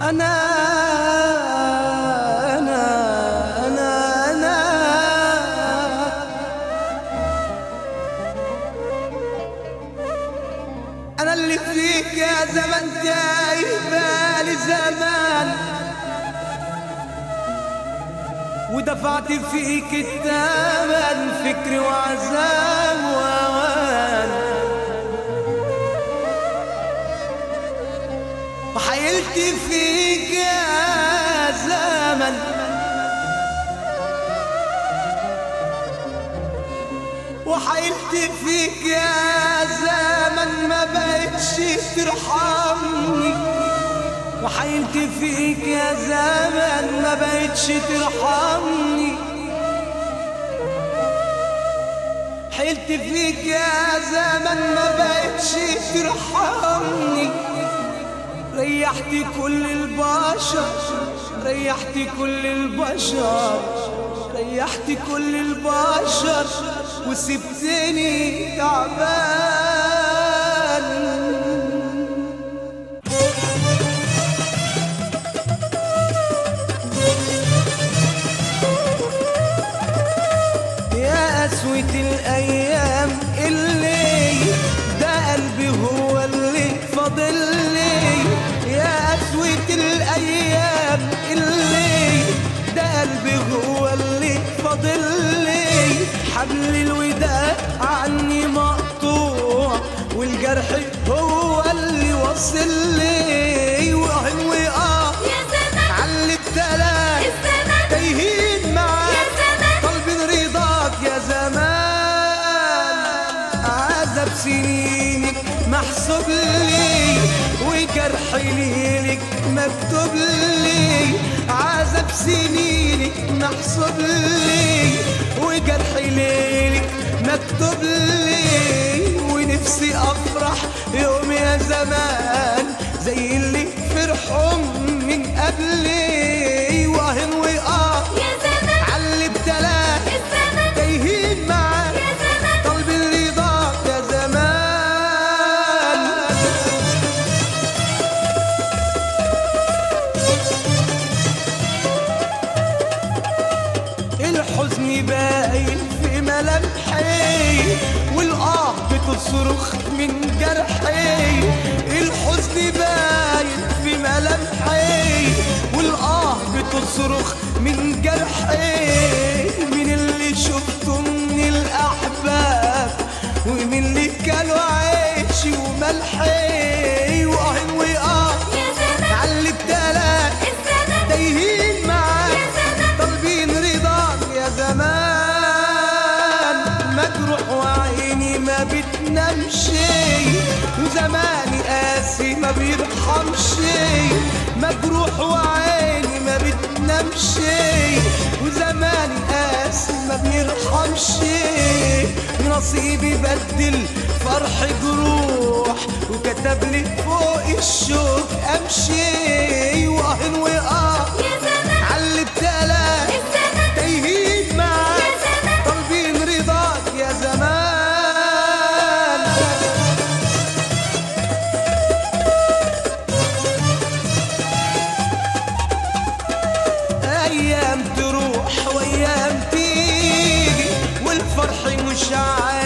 أنا أنا أنا أنا أنا اللي فيك يا زمن تايه بالي زمان ودفعت فيك الثمن فكر وعذاب وأوان وحيلت فيك يا زمن وحيلت فيك يا زمن ما بقتش ترحمني وحيلت فيك يا زمن ما بقتش ترحمني حيلت فيك يا زمن ما بقتش ترحمني ريحت كل البشر ريحت كل البشر ريحت كل البشر وسبتني تعبان يا قسوة الأيام اللي ده قلبي هو اللي فاضل لي يا قسوة الأيام اللي ده قلبي هو اللي فاضل لي حبل الوداع عني مقطوع والجرح هو اللي وصل لي وأهن وآه يا زمان علي التلات الزمان تايهين معاك يا زمان طالبين رضاك يا زمان عذب سنينك محسوب لي وجرح ليلك مكتوب لي عذب سنينك محسوب لي وجرح ليلك مكتوب لي ونفسي افرح يوم يا زمان زي اللي فرحوا من قبلي واهن واه يا زمان علي بتلات الزمان تايهين معاك يا زمان طالبين رضاك يا زمان الحزن باين في ملامحي والآه بتصرخ من جرحي الحزن باين في ملامحي والآه بتصرخ من جرحي من اللي شفته من الأحباب ومن اللي كانوا عيشي وملحي وآه وآه يا زمان علي بتلات الزمان تايهين معاك يا زمان طالبين رضاك يا زمان مجروح وعيني ما بتنامش وزماني قاسي ما بيرحمش مجروح وعيني ما بتنامش وزماني قاسي ما بيرحمش نصيبي بدل فرح جروح وكتب لي فوق الشوك امشي واهن واه يا زمان علي بتلات الزمان تايهين معاك يا زمان طالبين رضاك يا زمان ايام تروح وايام تيجي والفرح مش عارف